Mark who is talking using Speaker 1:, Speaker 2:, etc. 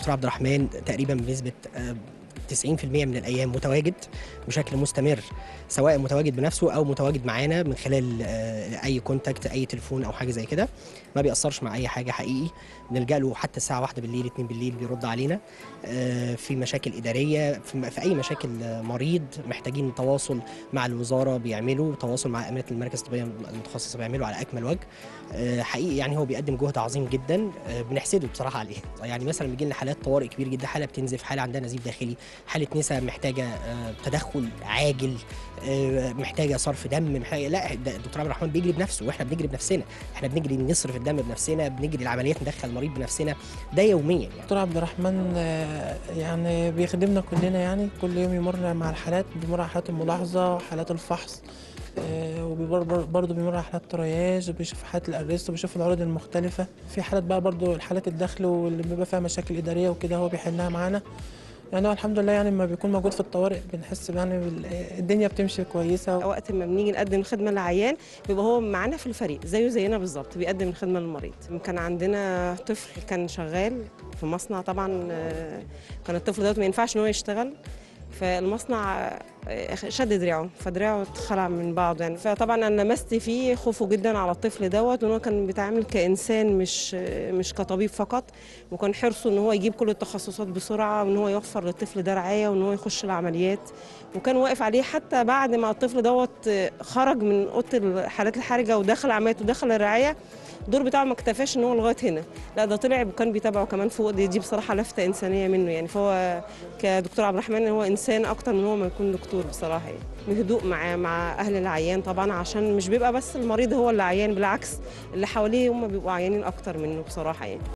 Speaker 1: دكتور عبد الرحمن تقريبا بنسبه آه، 90% من الايام متواجد بشكل مستمر سواء متواجد بنفسه او متواجد معانا من خلال آه، اي كونتاكت اي تليفون او حاجه زي كده ما بيأثرش مع اي حاجه حقيقي بنلجأ له حتى الساعه واحدة بالليل 2 بالليل بيرد علينا آه، في مشاكل اداريه في في اي مشاكل آه، مريض محتاجين تواصل مع الوزاره بيعملوا تواصل مع امانه المركز الطبيه المتخصصه بيعملوا على اكمل وجه آه، حقيقي يعني هو بيقدم جهد عظيم جدا آه، بنحسده بصراحه عليه يعني مثلا بيجي لنا حالات طوارئ كبير جدا حاله بتنزف حاله عندها نزيف داخلي حاله نسا محتاجه آه، تدخل عاجل آه، محتاجه صرف دم محتاجه لا ده الدكتور عبد الرحمن بيجري بنفسه واحنا بنجري بنفسنا احنا بنجري نصرف الدم بنفسنا بنجري العمليات ندخل المريض بنفسنا ده يوميا يعني
Speaker 2: دكتور عبد الرحمن آه، يعني بيخدمنا كلنا يعني كل يوم يمر مع الحالات بيمر على حالات الملاحظة وحالات الفحص وبرضه بيمر على حالات الترياج وبيشوف حالات الارست وبيشوف العروض المختلفة في حالات بقى برضه حالات الدخل واللي بيبقى فيها مشاكل إدارية وكده هو بيحلها معانا يعني هو الحمد لله يعني لما بيكون موجود في الطوارئ بنحس يعني بال- الدنيا بتمشي كويسة
Speaker 3: وقت ما بنيجي نقدم خدمه للعيان بيبقى هو معانا في الفريق زيه زينا بالظبط بيقدم الخدمه للمريض كان عندنا طفل كان شغال في مصنع طبعا آه، كان الطفل دوت ما ينفعش ان هو يشتغل فالمصنع آه، شد دراعه فدراعه اتخلع من بعضه يعني فطبعا انا لمست فيه خوفه جدا على الطفل دوت وان هو كان بيتعامل كانسان مش آه، مش كطبيب فقط وكان حرصه ان هو يجيب كل التخصصات بسرعه وان هو يوفر للطفل ده رعايه وان هو يخش العمليات وكان واقف عليه حتى بعد ما الطفل دوت خرج من اوضه الحالات الحرجه ودخل عمليات ودخل الرعايه الدور بتاعه ما اكتفاش ان هو لغايه هنا لا ده طلع وكان بيتابعه كمان فوق دي, دي بصراحه لفته انسانيه منه يعني فهو كدكتور عبد الرحمن هو انسان اكتر من هو ما يكون دكتور بصراحه يعني بهدوء مع مع اهل العيان طبعا عشان مش بيبقى بس المريض هو اللي عيان بالعكس اللي حواليه هم بيبقوا عيانين اكتر منه بصراحه يعني